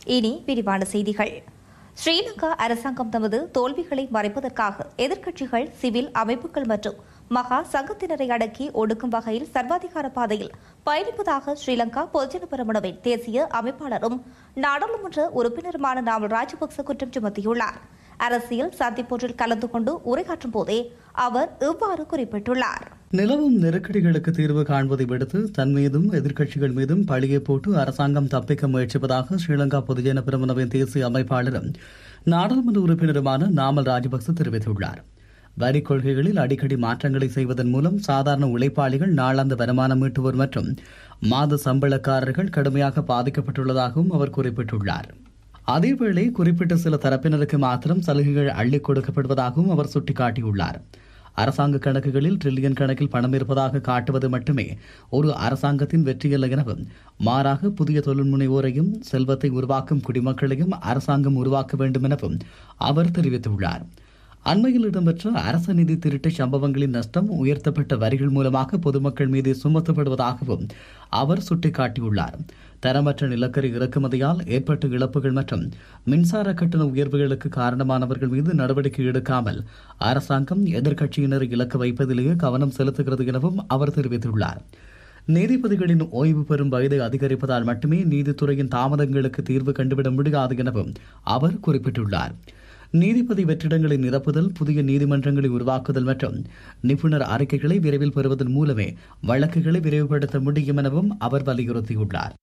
இனி விரிவான செய்திகள் ஸ்ரீலங்கா அரசாங்கம் தமது தோல்விகளை மறைப்பதற்காக எதிர்க்கட்சிகள் சிவில் அமைப்புகள் மற்றும் மகா சங்கத்தினரை அடக்கி ஒடுக்கும் வகையில் சர்வாதிகார பாதையில் பயணிப்பதாக ஸ்ரீலங்கா பொதுஜன பெரமுனவின் தேசிய அமைப்பாளரும் நாடாளுமன்ற உறுப்பினருமான நாமல் ராஜபக்ச குற்றம் சுமத்தியுள்ளார் அரசியல் சந்திப்பொன்றில் கலந்து கொண்டு உரையாற்றும் போதே அவர் இவ்வாறு குறிப்பிட்டுள்ளார் நிலவும் நெருக்கடிகளுக்கு தீர்வு காண்பதை விடுத்து தன் மீதும் எதிர்க்கட்சிகள் மீதும் பழியை போட்டு அரசாங்கம் தப்பிக்க முயற்சிப்பதாக ஸ்ரீலங்கா பொதுஜன பிரமுனவின் தேசிய அமைப்பாளரும் நாடாளுமன்ற உறுப்பினருமான நாமல் ராஜபக்ச தெரிவித்துள்ளார் வரி கொள்கைகளில் அடிக்கடி மாற்றங்களை செய்வதன் மூலம் சாதாரண உழைப்பாளிகள் நாளாந்த வருமானம் ஈட்டுவோர் மற்றும் மாத சம்பளக்காரர்கள் கடுமையாக பாதிக்கப்பட்டுள்ளதாகவும் அவர் குறிப்பிட்டுள்ளார் அதேவேளை குறிப்பிட்ட சில தரப்பினருக்கு மாத்திரம் சலுகைகள் அள்ளிக் கொடுக்கப்படுவதாகவும் அவர் சுட்டிக்காட்டியுள்ளார் அரசாங்க கணக்குகளில் டிரில்லியன் கணக்கில் பணம் இருப்பதாக காட்டுவது மட்டுமே ஒரு அரசாங்கத்தின் வெற்றியல்ல எனவும் மாறாக புதிய தொழில் முனைவோரையும் செல்வத்தை உருவாக்கும் குடிமக்களையும் அரசாங்கம் உருவாக்க வேண்டும் எனவும் அவர் தெரிவித்துள்ளார் அண்மையில் இடம்பெற்ற அரச நிதி திருட்டு சம்பவங்களின் நஷ்டம் உயர்த்தப்பட்ட வரிகள் மூலமாக பொதுமக்கள் மீது சுமத்தப்படுவதாகவும் அவர் சுட்டிக்காட்டியுள்ளார் தரமற்ற நிலக்கரி இறக்குமதியால் ஏற்பட்ட இழப்புகள் மற்றும் மின்சார கட்டண உயர்வுகளுக்கு காரணமானவர்கள் மீது நடவடிக்கை எடுக்காமல் அரசாங்கம் எதிர்க்கட்சியினரை இலக்கு வைப்பதிலேயே கவனம் செலுத்துகிறது எனவும் அவர் தெரிவித்துள்ளார் நீதிபதிகளின் ஓய்வு பெறும் வயதை அதிகரிப்பதால் மட்டுமே நீதித்துறையின் தாமதங்களுக்கு தீர்வு கண்டுவிட முடியாது எனவும் அவர் குறிப்பிட்டுள்ளார் நீதிபதி வெற்றிடங்களை நிரப்புதல் புதிய நீதிமன்றங்களை உருவாக்குதல் மற்றும் நிபுணர் அறிக்கைகளை விரைவில் பெறுவதன் மூலமே வழக்குகளை விரைவுபடுத்த முடியும் எனவும் அவர் வலியுறுத்தியுள்ளார்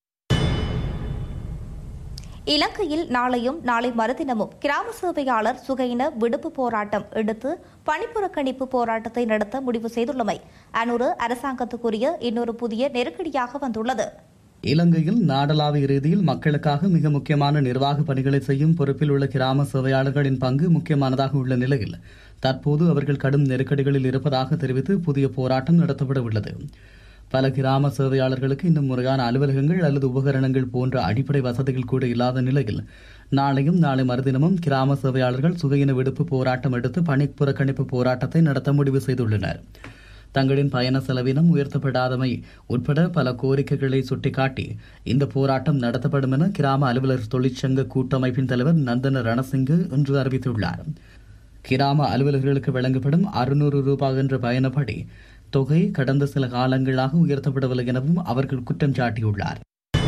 இலங்கையில் நாளையும் நாளை மறுதினமும் கிராம சேவையாளர் சுகையின விடுப்பு போராட்டம் எடுத்து பணிப்புறக்கணிப்பு போராட்டத்தை நடத்த முடிவு செய்துள்ளமை அனூறு அரசாங்கத்துக்குரிய இன்னொரு புதிய நெருக்கடியாக வந்துள்ளது இலங்கையில் நாடளாவிய ரீதியில் மக்களுக்காக மிக முக்கியமான நிர்வாக பணிகளை செய்யும் பொறுப்பில் உள்ள கிராம சேவையாளர்களின் பங்கு முக்கியமானதாக உள்ள நிலையில் தற்போது அவர்கள் கடும் நெருக்கடிகளில் இருப்பதாக தெரிவித்து புதிய போராட்டம் நடத்தப்பட உள்ளது பல கிராம சேவையாளர்களுக்கு இன்னும் முறையான அலுவலகங்கள் அல்லது உபகரணங்கள் போன்ற அடிப்படை வசதிகள் கூட இல்லாத நிலையில் நாளையும் நாளை மறுதினமும் கிராம சேவையாளர்கள் சுகையின விடுப்பு போராட்டம் எடுத்து பணி புறக்கணிப்பு போராட்டத்தை நடத்த முடிவு செய்துள்ளனர் தங்களின் பயண செலவினம் உயர்த்தப்படாதமை உட்பட பல கோரிக்கைகளை சுட்டிக்காட்டி இந்த போராட்டம் நடத்தப்படும் என கிராம அலுவலர் தொழிற்சங்க கூட்டமைப்பின் தலைவர் நந்தன ரணசிங்கு இன்று அறிவித்துள்ளார் கிராம அலுவலர்களுக்கு வழங்கப்படும் அறுநூறு ரூபாய் என்ற பயணப்படி தொகை கடந்த சில காலங்களாக உயர்த்தப்படவில்லை எனவும் அவர்கள் குற்றம் சாட்டியுள்ளார்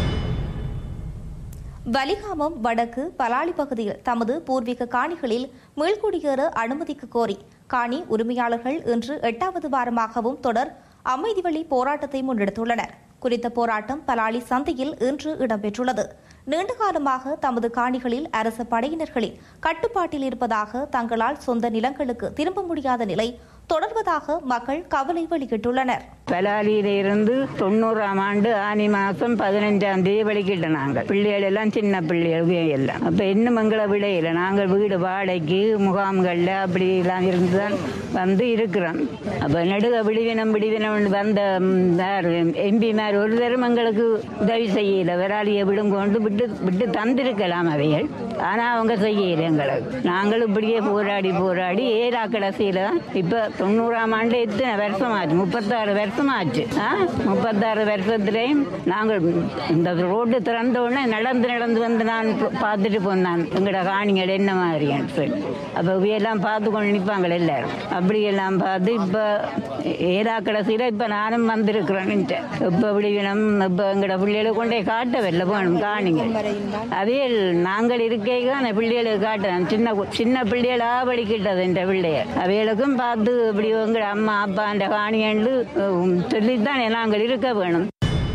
வலிகாமம் வடக்கு பலாலி பகுதியில் தமது பூர்வீக காணிகளில் மீள்குடியேற அனுமதிக்க கோரி காணி உரிமையாளர்கள் இன்று எட்டாவது வாரமாகவும் தொடர் அமைதி வழி போராட்டத்தை முன்னெடுத்துள்ளனர் குறித்த போராட்டம் பலாலி சந்தையில் இன்று இடம்பெற்றுள்ளது நீண்ட காலமாக தமது காணிகளில் அரச படையினர்களின் கட்டுப்பாட்டில் இருப்பதாக தங்களால் சொந்த நிலங்களுக்கு திரும்ப முடியாத நிலை தொடர்வதாக மக்கள் கவலை வெளியிட்டுள்ளனர் பலாலியில இருந்து தொண்ணூறாம் ஆண்டு ஆனி மாசம் பதினஞ்சாம் தேதி வெளிக்கிட்ட நாங்கள் பிள்ளைகள் எல்லாம் சின்ன பிள்ளைகள் எல்லாம் அப்ப இன்னும் எங்களை விடையில நாங்கள் வீடு வாடகைக்கு முகாம்கள்ல அப்படி எல்லாம் இருந்துதான் வந்து இருக்கிறோம் அப்ப நெடுக விடுவினம் விடுவினம் வந்த எம்பிமார் ஒரு தரம் எங்களுக்கு உதவி செய்யல விராலியை விடும் கொண்டு விட்டு விட்டு தந்திருக்கலாம் அவைகள் ஆனா அவங்க செய்யல எங்களுக்கு நாங்கள் இப்படியே போராடி போராடி ஏரா கடைசியில தான் இப்ப தொண்ணூறாம் ஆண்டு எத்தனை வருஷம் ஆச்சு முப்பத்தாறு வருஷம் ஆச்சு ஆ? முப்பத்தாறு வருஷத்துலேயும் நாங்கள் இந்த ரோடு திறந்த உடனே நடந்து நடந்து வந்து நான் ப- பார்த்துட்டு போனான் எங்களோட காணிகள் என்ன மாதிரின்னு சொல்லி அப்போ இவையெல்லாம் பார்த்து கொண்டு நிற்பாங்க எல்லாரும் அப்படியெல்லாம் பார்த்து இப்போ ஏதா கடைசியில் இப்போ நானும் வந்திருக்கிறேன் இப்போ விடுவினம் இப்போ எங்களோட பிள்ளைகளை கொண்டே காட்ட வரல போகணும் காணிங்க அவையல் நாங்கள் இருக்கேங்க பிள்ளைகளுக்கு காட்டுறேன் சின்ன கு- சின்ன பிள்ளைகளா படிக்கிட்டது இந்த பிள்ளைய அவைகளுக்கும் பார்த்து இப்படி எங்கள் அம்மா அப்பா அந்த காணியண்டு சொல்லித்தான் நாங்கள் இருக்க வேணும்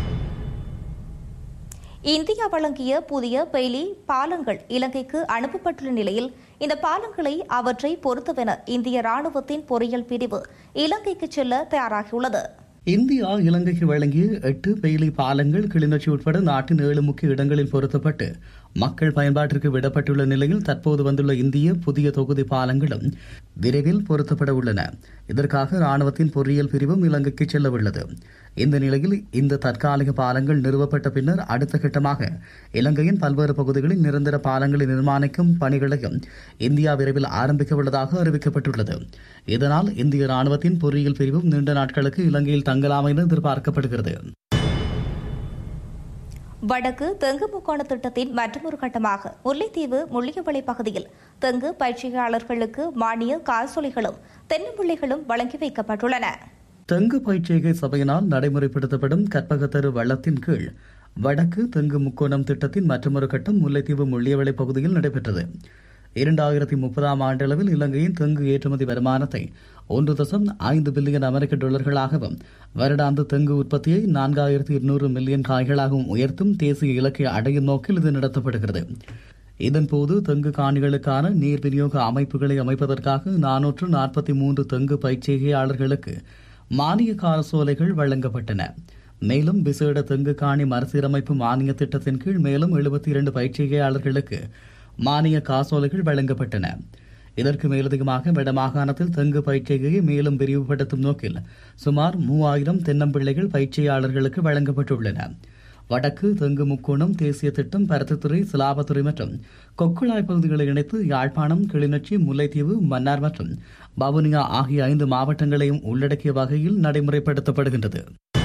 இந்தியா வழங்கிய புதிய பெய்லி பாலங்கள் இலங்கைக்கு அனுப்பப்பட்டுள்ள நிலையில் இந்த பாலங்களை அவற்றை பொறுத்தவென இந்திய ராணுவத்தின் பொறியியல் பிரிவு இலங்கைக்கு செல்ல தயாராகியுள்ளது இந்தியா இலங்கைக்கு வழங்கிய எட்டு பெயிலி பாலங்கள் கிளிநொச்சி உட்பட நாட்டின் ஏழு முக்கிய இடங்களில் பொருத்தப்பட்டு மக்கள் பயன்பாட்டிற்கு விடப்பட்டுள்ள நிலையில் தற்போது வந்துள்ள இந்திய புதிய தொகுதி பாலங்களும் விரைவில் பொருத்தப்பட உள்ளன இதற்காக ராணுவத்தின் பொறியியல் பிரிவும் இலங்கைக்கு செல்ல உள்ளது இந்த நிலையில் இந்த தற்காலிக பாலங்கள் நிறுவப்பட்ட பின்னர் அடுத்த கட்டமாக இலங்கையின் பல்வேறு பகுதிகளில் நிரந்தர பாலங்களை நிர்மாணிக்கும் பணிகளையும் இந்தியா விரைவில் ஆரம்பிக்க உள்ளதாக அறிவிக்கப்பட்டுள்ளது இதனால் இந்திய ராணுவத்தின் பொறியியல் பிரிவும் நீண்ட நாட்களுக்கு இலங்கையில் தங்கலாம் என எதிர்பார்க்கப்படுகிறது வடக்கு தெங்கு முக்கோண திட்டத்தின் மற்றொரு கட்டமாக முல்லைத்தீவு முள்ளியவளை பகுதியில் தெங்கு பயிற்சியாளர்களுக்கு மானிய காசோலைகளும் தென்னம்பிள்ளைகளும் வழங்கி வைக்கப்பட்டுள்ளன தெங்கு பயிற்சிகை சபையினால் நடைமுறைப்படுத்தப்படும் கற்பகத்தரு வள்ளத்தின் கீழ் வடக்கு தெங்கு முக்கோணம் திட்டத்தின் மற்றொரு கட்டம் முல்லைத்தீவு முள்ளியவளை பகுதியில் நடைபெற்றது இரண்டாயிரத்தி முப்பதாம் ஆண்டளவில் இலங்கையின் தெங்கு ஏற்றுமதி வருமானத்தை ஒன்று தசம் ஐந்து பில்லியன் அமெரிக்க டாலர்களாகவும் வருடாந்த தெங்கு உற்பத்தியை நான்காயிரத்தி இருநூறு மில்லியன் காய்களாகவும் உயர்த்தும் தேசிய இலக்கை அடையும் நோக்கில் இது நடத்தப்படுகிறது இதன்போது தெங்கு காணிகளுக்கான நீர் விநியோக அமைப்புகளை அமைப்பதற்காக நானூற்று நாற்பத்தி மூன்று தெங்கு பயிற்சிகையாளர்களுக்கு மானிய காசோலைகள் வழங்கப்பட்டன மேலும் விசேட தெங்கு காணி மறுசீரமைப்பு மானிய திட்டத்தின் கீழ் மேலும் எழுபத்தி இரண்டு பயிற்சிகையாளர்களுக்கு மானிய காசோலைகள் வழங்கப்பட்டன இதற்கு மேலதிகமாக வடமாகாணத்தில் தெங்கு பயிற்சிகையை மேலும் விரிவுபடுத்தும் நோக்கில் சுமார் மூவாயிரம் தென்னம்பிள்ளைகள் பயிற்சியாளர்களுக்கு வழங்கப்பட்டுள்ளன வடக்கு தெங்கு முக்கோணம் தேசிய திட்டம் பருத்தித்துறை சிலாபத்துறை மற்றும் கொக்குழாய் பகுதிகளை இணைத்து யாழ்ப்பாணம் கிளிநொச்சி முல்லைத்தீவு மன்னார் மற்றும் வவுனியா ஆகிய ஐந்து மாவட்டங்களையும் உள்ளடக்கிய வகையில் நடைமுறைப்படுத்தப்படுகின்றது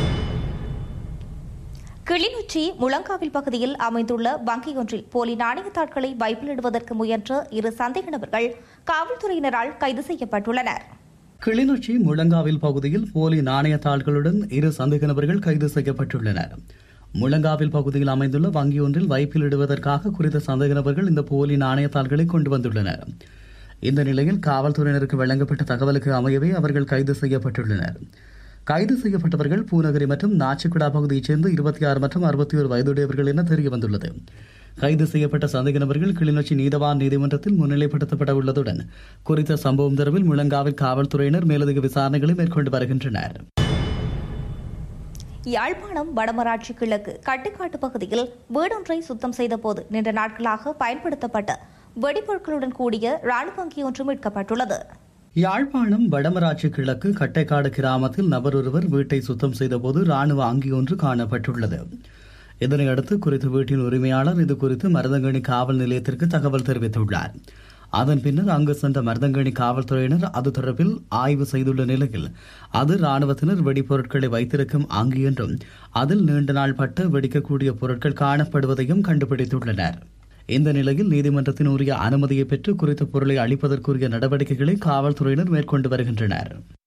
கிளிநொச்சி முழங்காவில் பகுதியில் அமைந்துள்ள வங்கியொன்றில் போலி நாணயத்தாட்களை வைப்பிலிடுவதற்கு முயன்ற இரு சந்தேக நபர்கள் காவல்துறையினரால் கைது செய்யப்பட்டுள்ளனர் கிளிநொச்சி முழங்காவில் பகுதியில் போலி நாணயத்தாள்களுடன் இரு சந்தேக நபர்கள் கைது செய்யப்பட்டுள்ளனர் முழங்காவில் பகுதியில் அமைந்துள்ள வங்கி ஒன்றில் வைப்பில் இடுவதற்காக குறித்த சந்தேக நபர்கள் இந்த போலி நாணயத்தாள்களை கொண்டு வந்துள்ளனர் இந்த நிலையில் காவல்துறையினருக்கு வழங்கப்பட்ட தகவலுக்கு அமையவே அவர்கள் கைது செய்யப்பட்டுள்ளனர் கைது செய்யப்பட்டவர்கள் பூநகரி மற்றும் நாச்சிக்குடா பகுதியைச் சேர்ந்த இருபத்தி ஆறு மற்றும் அறுபத்தி ஒரு வயதுடையவர்கள் என தெரிய வந்துள்ளது கைது செய்யப்பட்ட சந்தேக நபர்கள் கிளிநொச்சி நீதவான் நீதிமன்றத்தில் முன்னிலைப்படுத்தப்பட உள்ளதுடன் குறித்த சம்பவம் தொடர்பில் முழங்காவில் காவல்துறையினர் மேலதிக விசாரணைகளை மேற்கொண்டு வருகின்றனர் யாழ்ப்பாணம் வடமராட்சி கிழக்கு கட்டுக்காட்டு பகுதியில் வீடொன்றை சுத்தம் செய்தபோது நீண்ட நாட்களாக பயன்படுத்தப்பட்ட வெடிபொருட்களுடன் கூடிய ராணுவ வங்கி ஒன்று மீட்கப்பட்டுள்ளது யாழ்ப்பாணம் வடமராட்சி கிழக்கு கட்டைக்காடு கிராமத்தில் நபர் ஒருவர் வீட்டை சுத்தம் செய்தபோது ராணுவ அங்கி ஒன்று காணப்பட்டுள்ளது இதனையடுத்து குறித்த வீட்டின் உரிமையாளர் இது குறித்து மருதங்கணி காவல் நிலையத்திற்கு தகவல் தெரிவித்துள்ளார் அதன் பின்னர் அங்கு சென்ற மருதங்கணி காவல்துறையினர் அது தொடர்பில் ஆய்வு செய்துள்ள நிலையில் அது ராணுவத்தினர் வெடிப்பொருட்களை வைத்திருக்கும் அங்கி என்றும் அதில் நீண்ட நாள் பட்டு வெடிக்கக்கூடிய பொருட்கள் காணப்படுவதையும் கண்டுபிடித்துள்ளனர் இந்த நிலையில் நீதிமன்றத்தின் உரிய அனுமதியை பெற்று குறித்த பொருளை அளிப்பதற்குரிய நடவடிக்கைகளை காவல்துறையினர் மேற்கொண்டு வருகின்றனர்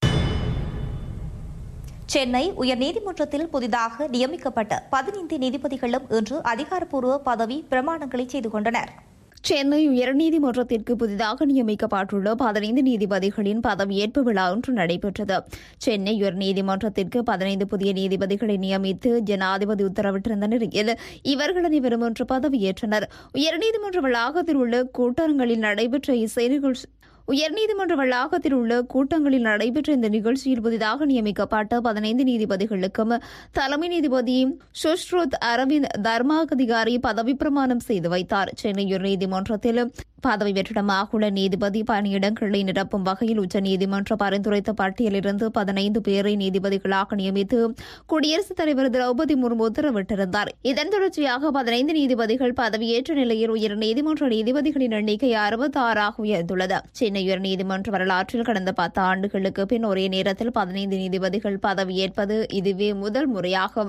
சென்னை உயர்நீதிமன்றத்தில் புதிதாக நியமிக்கப்பட்ட பதினைந்து நீதிபதிகளும் இன்று அதிகாரப்பூர்வ பதவி பிரமாணங்களை செய்து கொண்டனர் சென்னை உயர்நீதிமன்றத்திற்கு புதிதாக நியமிக்கப்பட்டுள்ள பதினைந்து நீதிபதிகளின் பதவியேற்பு விழா ஒன்று நடைபெற்றது சென்னை உயர்நீதிமன்றத்திற்கு பதினைந்து புதிய நீதிபதிகளை நியமித்து ஜனாதிபதி உத்தரவிட்டிருந்த நிலையில் இவர்கள் அனைவரும் இன்று பதவியேற்றனர் உயர்நீதிமன்ற வளாகத்தில் உள்ள கூட்டரங்களில் நடைபெற்ற இசை நிகழ்ச்சி உயர்நீதிமன்ற வளாகத்தில் உள்ள கூட்டங்களில் நடைபெற்ற இந்த நிகழ்ச்சியில் புதிதாக நியமிக்கப்பட்ட பதினைந்து நீதிபதிகளுக்கும் தலைமை நீதிபதி சுஷ்ருத் அரவிந்த் தர்மாகதிகாரி பதவி பிரமாணம் செய்து வைத்தார் சென்னை உயர்நீதிமன்றத்தில் பதவி வெற்றிடமாக உள்ள நீதிபதி பணியிடங்களை நிரப்பும் வகையில் உச்சநீதிமன்ற பரிந்துரைத்த பட்டியலிருந்து பதினைந்து பேரை நீதிபதிகளாக நியமித்து குடியரசுத் தலைவர் திரௌபதி முர்மு உத்தரவிட்டிருந்தார் இதன் தொடர்ச்சியாக பதினைந்து நீதிபதிகள் பதவியேற்ற நிலையில் உயர்நீதிமன்ற நீதிபதிகளின் எண்ணிக்கை அறுபத்தி ஆறாக உயர்ந்துள்ளது சென்னை உயர்நீதிமன்ற வரலாற்றில் கடந்த பத்து ஆண்டுகளுக்கு பின் ஒரே நேரத்தில் பதினைந்து நீதிபதிகள் பதவியேற்பது இதுவே முதல் முறையாகும்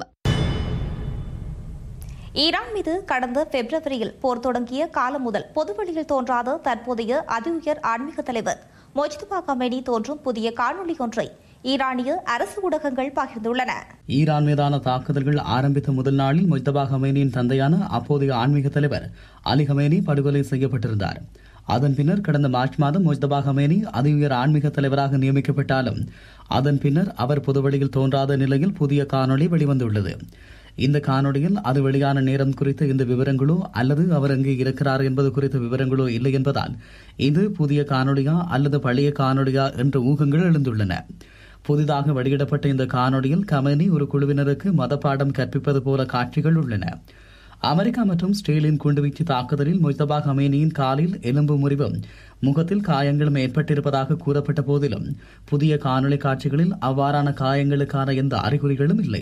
ஈரான் மீது கடந்த பிப்ரவரியில் போர் தொடங்கிய காலம் முதல் பொதுவெளியில் தோன்றாத தற்போதைய அதி உயர் ஆன்மீக தலைவர் மொஜ்துபா கமேனி தோன்றும் புதிய காணொலி ஒன்றை ஈரானிய அரசு ஊடகங்கள் பகிர்ந்துள்ளன ஈரான் மீதான தாக்குதல்கள் ஆரம்பித்த முதல் நாளில் மொய்தபா ஹமேனியின் தந்தையான அப்போதைய ஆன்மீக தலைவர் அலி ஹமேனி படுகொலை செய்யப்பட்டிருந்தார் அதன் பின்னர் கடந்த மார்ச் மாதம் மொய்தபா ஹமேனி அதி உயர் ஆன்மீக தலைவராக நியமிக்கப்பட்டாலும் அதன் பின்னர் அவர் பொதுவெளியில் தோன்றாத நிலையில் புதிய காணொளி வெளிவந்துள்ளது இந்த காணொளியில் அது வெளியான நேரம் குறித்த இந்த விவரங்களோ அல்லது அவர் எங்கே இருக்கிறார் என்பது குறித்த விவரங்களோ இல்லை என்பதால் இது புதிய காணொளியா அல்லது பழைய காணொளியா என்ற ஊகங்கள் எழுந்துள்ளன புதிதாக வெளியிடப்பட்ட இந்த காணொளியில் கமேனி ஒரு குழுவினருக்கு மதப்பாடம் கற்பிப்பது போல காட்சிகள் உள்ளன அமெரிக்கா மற்றும் ஸ்டேலின் குண்டுவீச்சு தாக்குதலில் மொய்தபா ஹமேனியின் காலில் எலும்பு முறிவும் முகத்தில் காயங்களும் ஏற்பட்டிருப்பதாக கூறப்பட்ட போதிலும் புதிய காணொளி காட்சிகளில் அவ்வாறான காயங்களுக்கான எந்த அறிகுறிகளும் இல்லை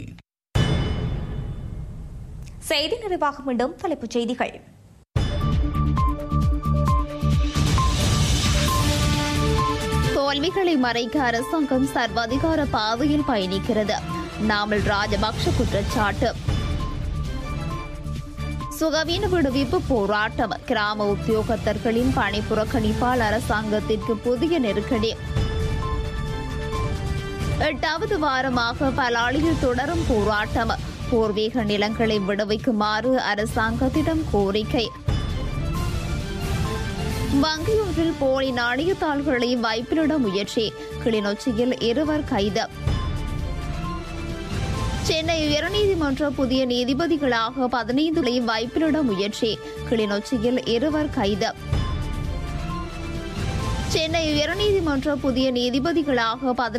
செய்தி நிறைவாக மீண்டும் தலைப்புச் செய்திகள் தோல்விகளை மறைக்க அரசாங்கம் சர்வாதிகார பாதையில் பயணிக்கிறது நாமல் ராஜபக்ஷ குற்றச்சாட்டு சுகவீன விடுவிப்பு போராட்டம் கிராம உத்தியோகத்தர்களின் பணி புறக்கணிப்பால் அரசாங்கத்திற்கு புதிய நெருக்கடி எட்டாவது வாரமாக பலாளியில் தொடரும் போராட்டம் பூர்வீக நிலங்களை விடுவிக்குமாறு அரசாங்கத்திடம் கோரிக்கை வங்கியொன்றில் போலி நாணயத்தாள்களை வைப்பிலிட முயற்சி கிளிநொச்சியில் இருவர் கைது சென்னை உயர்நீதிமன்ற புதிய நீதிபதிகளாக பதினைந்துகளை வைப்பிலிட முயற்சி கிளிநொச்சியில் இருவர் கைது சென்னை உயர்நீதிமன்ற புதிய நீதிபதிகளாக